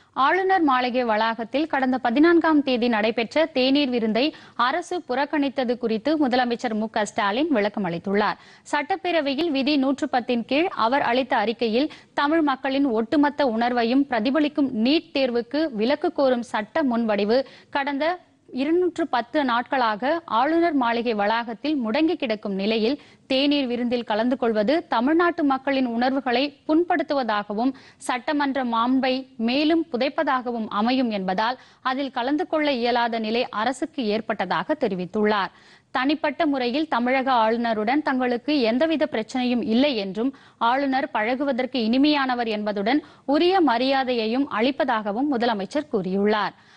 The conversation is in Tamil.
ஆளுநர் மாளிகை வளாகத்தில் கடந்த பதினான்காம் தேதி நடைபெற்ற தேநீர் விருந்தை அரசு புறக்கணித்தது குறித்து முதலமைச்சர் மு க ஸ்டாலின் விளக்கம் அளித்துள்ளார் சட்டப்பேரவையில் விதி நூற்று பத்தின் கீழ் அவர் அளித்த அறிக்கையில் தமிழ் மக்களின் ஒட்டுமொத்த உணர்வையும் பிரதிபலிக்கும் நீட் தேர்வுக்கு விலக்கு கோரும் சட்ட முன்வடிவு கடந்த இருநூற்று பத்து நாட்களாக ஆளுநர் மாளிகை வளாகத்தில் முடங்கி கிடக்கும் நிலையில் தேநீர் விருந்தில் கலந்து கொள்வது தமிழ்நாட்டு மக்களின் உணர்வுகளை புண்படுத்துவதாகவும் சட்டமன்ற மாண்பை மேலும் புதைப்பதாகவும் அமையும் என்பதால் அதில் கலந்து கொள்ள இயலாத நிலை அரசுக்கு ஏற்பட்டதாக தெரிவித்துள்ளார் தனிப்பட்ட முறையில் தமிழக ஆளுநருடன் தங்களுக்கு எந்தவித பிரச்சனையும் இல்லை என்றும் ஆளுநர் பழகுவதற்கு இனிமையானவர் என்பதுடன் உரிய மரியாதையையும் அளிப்பதாகவும் முதலமைச்சர் கூறியுள்ளார்